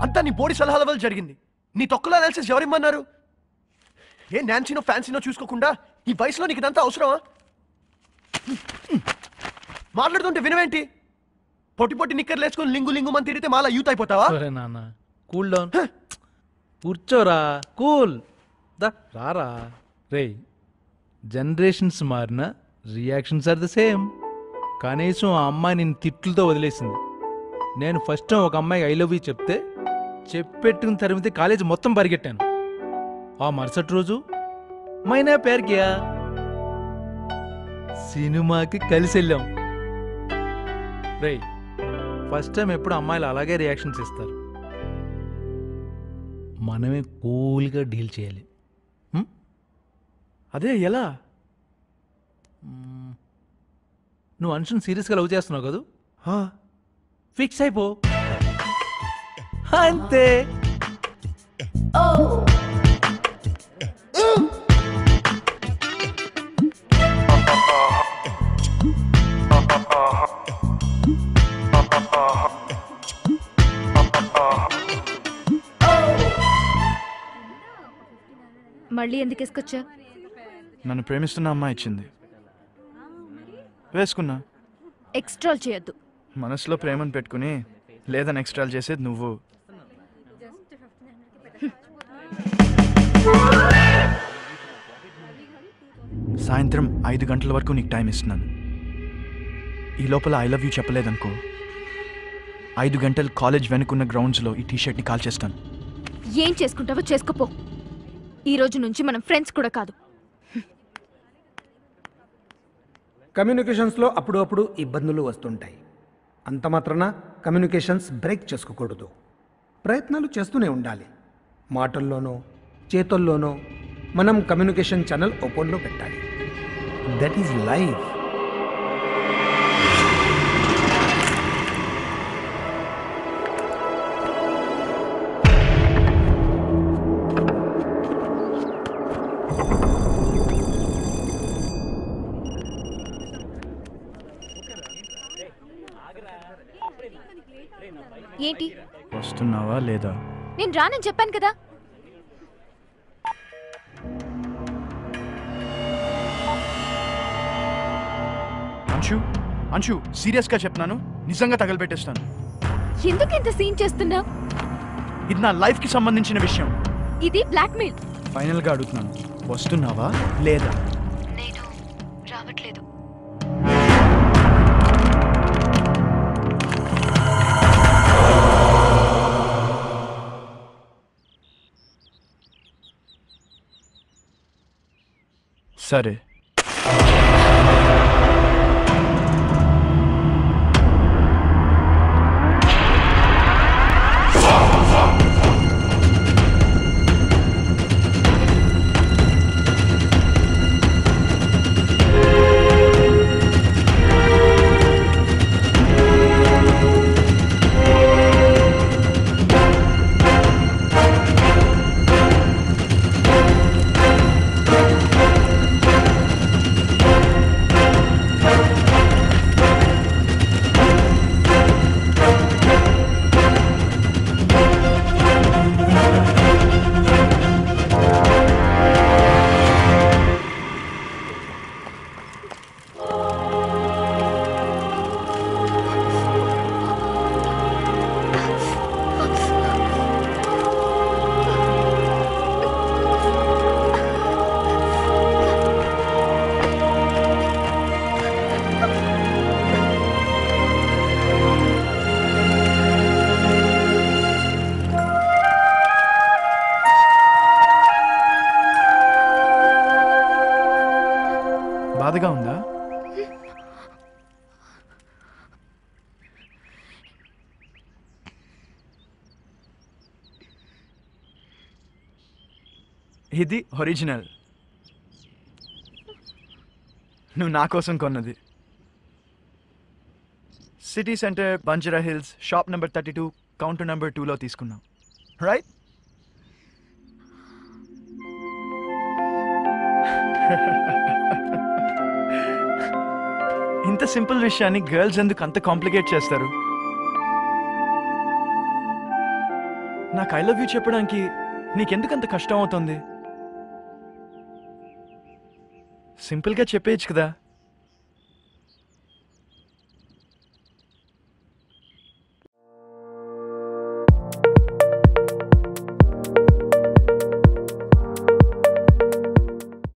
అంతా నీ బోడి సలహాల వల్ల జరిగింది నీ తొక్కలో అనాలిసిస్ ఎవరిమ్మన్నారు ఏ నాన్సీనో ఫ్యాన్సీనో చూసుకోకుండా ఈ వయసులో నీకు ఇదంతా అవసరమా మాట్లాడుతుంటే వినవేంటి పొట్టి పొట్టి నిక్కర్లు వేసుకొని లింగు లింగు మంది తిరిగితే మాలా యూత్ అయిపోతావా సరే నాన్న కూల్ డౌన్ కూర్చోరా కూల్ దా రారా రే జనరేషన్స్ మారిన రియాక్షన్స్ ఆర్ ద సేమ్ కనీసం ఆ అమ్మాయి నేను తిట్లతో వదిలేసింది నేను ఫస్ట్ టైం ఒక అమ్మాయికి ఐ లవ్ యూ చెప్తే చెప్పెట్టుకుని తరిమితే కాలేజ్ మొత్తం పరిగెట్టాను ఆ మరుసటి రోజు మైనా పేరు కియా సినిమాకి కలిసి వెళ్ళాం రేయ్ ఫస్ట్ టైం ఎప్పుడు అమ్మాయిలు అలాగే రియాక్షన్స్ ఇస్తారు మనమే కూల్గా డీల్ చేయాలి హ్మ్? అదే ఎలా మ్మ్. నువ్వు అనుషుని సీరియస్గా లవ్ చేస్తున్నావు కదా ఫిక్స్ అయిపో అంతే మళ్ళీ ఎందుకు వేసుకొచ్చా నన్ను ప్రేమిస్తున్న అమ్మాయి ఇచ్చింది వేసుకున్నా ఎక్స్ట్రాల్ చేయొద్దు మనసులో ప్రేమను పెట్టుకుని లేదని ఎక్స్ట్రాల్ చేసేది నువ్వు సాయంత్రం ఐదు గంటల వరకు నీకు టైం ఇస్తున్నాను ఈ లోపల ఐ లవ్ యూ చెప్పలేదనుకో ఐదు గంటలు కాలేజ్ వెనుకున్న గ్రౌండ్స్లో ఈ టీషర్ట్ని కాల్ చేస్తాను ఏం చేసుకుంటావో చేసుకోపో ఈ రోజు నుంచి మనం ఫ్రెండ్స్ కూడా కాదు కమ్యూనికేషన్స్లో అప్పుడప్పుడు ఇబ్బందులు వస్తుంటాయి అంత మాత్రాన కమ్యూనికేషన్స్ బ్రేక్ చేసుకోకూడదు ప్రయత్నాలు చేస్తూనే ఉండాలి మాటల్లోనో చేతుల్లోనో మనం కమ్యూనికేషన్ ఛానల్ ఓపెన్లో పెట్టాలి దట్ ఈజ్ లైఫ్ ఏంటి వస్తున్నావా లేదా నేను రానని చెప్పాను కదా అంశు అంశు సీరియస్గా చెప్తున్నాను నిజంగా తగలబెట్టేస్తాను ఎందుకు ఇంత సీన్ చేస్తున్నావు ఇది నా లైఫ్కి సంబంధించిన విషయం ఇది బ్లాక్మెయిల్ ఫైనల్గా అడుగుతున్నాను వస్తున్నావా లేదా నేను రావట్లేదు సరే బాధగా ఉందా ఇది ఒరిజినల్ నువ్వు నా కోసం కొన్నది city centre Banjara Hills shop number thirty two counter number టూలో తీసుకున్నాం రైట్ ఇంత సింపుల్ విషయాన్ని గర్ల్స్ ఎందుకు అంత కాంప్లికేట్ చేస్తారు నాకు ఐ లవ్ యూ చెప్పడానికి నీకెందుకంత కష్టం అవుతుంది సింపుల్గా చెప్పేయచ్చు కదా